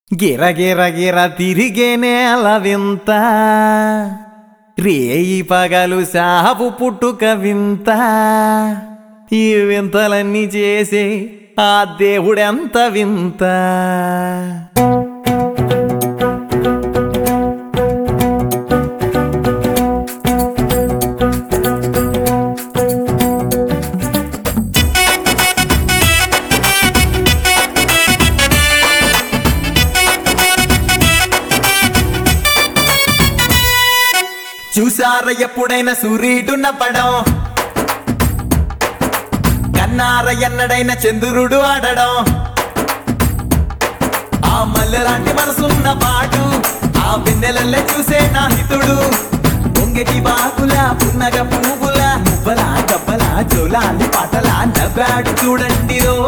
గిర గిర గిర తిరిగే నేల వింత రేయి పగలు సాపు పుట్టుక వింత ఈ వింతలన్నీ చేసే ఆ దేవుడెంత వింత చూసార ఎప్పుడైనా సూర్యుడు నవ్వడం కన్నార ఎన్నడైన చంద్రుడు ఆడడం ఆ మల్లెలాంటి మనసున్న పాటు ఆ వెన్నెలల్లే చూసే నా హితుడు పొంగటి బాకుల పున్నగ పువ్వుల మువ్వల కబ్బల జోలాలి పాటల నవ్వాడు చూడండి రో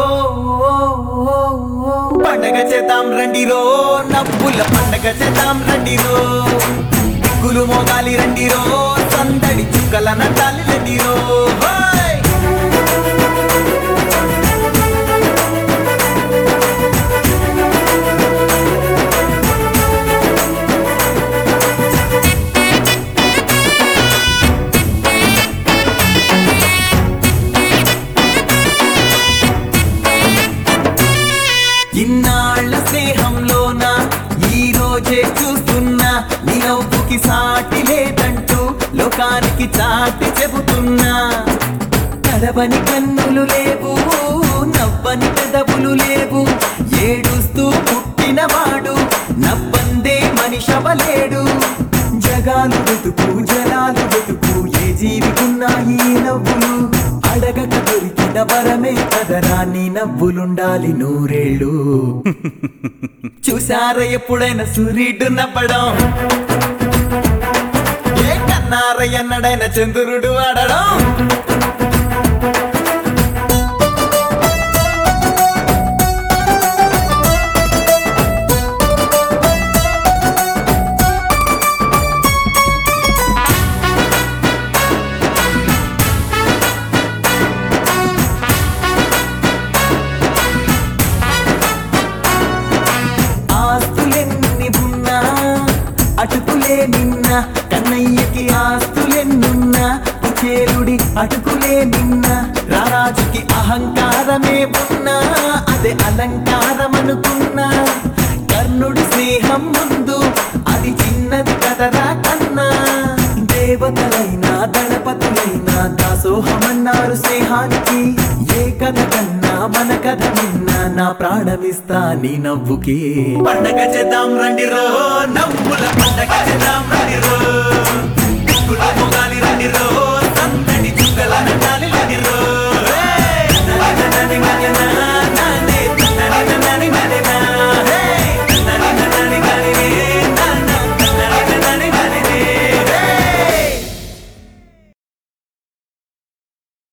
పండగ చేద్దాం రండి రో నవ్వుల పండగ చేద్దాం రండి రో దిక్కులు మోగాలి రండి రో సందడి చుక్కల నటాలి రండి రో హోయ్! ఇన్నాళ్ల స్నేహంలోన ఈ రోజే చూస్తున్నా నీ నవ్వుకి సాటి లేదంటూ లోకానికి చాటి చెబుతున్నా కడవని కన్నులు లేవు నవ్వని పెదవులు లేవు ఏడుస్తూ పుట్టినవాడు నవ్వందే మనిషవలేడు జగాలు వెతుకు జలాలు వెతుకు ఏ జీవికున్నాయి ఈ నవ్వులు అడగక దొరికిన వరమే కదరా నీ నవ్వులుండాలి నూరేళ్ళు చూసారా ఎప్పుడైనా సూర్యుడు నవ్వడం ఏ కన్నార ఎన్నడైనా చంద్రుడు ఆడడం ఆస్తులెన్ని ఉన్నా అటుకులే నిన్న కన్నయ్యకి ఆస్తులెన్నున్నా కుచేలుడి అటుకులే నిన్న రారాజుకి అహంకారమే ఉన్నా అదే అలంకారం అనుకున్నా కర్ణుడి స్నేహం ముందు అది చిన్నది కదరా కన్నా దేవతలైనా గణపతులైనా దాసోహమన్నారు స్నేహానికి ఏ కథ కన్నా మన కథ నిన్న నా ప్రాణమిస్తా నీ నవ్వుకి పండగ చేద్దాం రండి రో నవ్వుల పండగ చేద్దాం రండి రో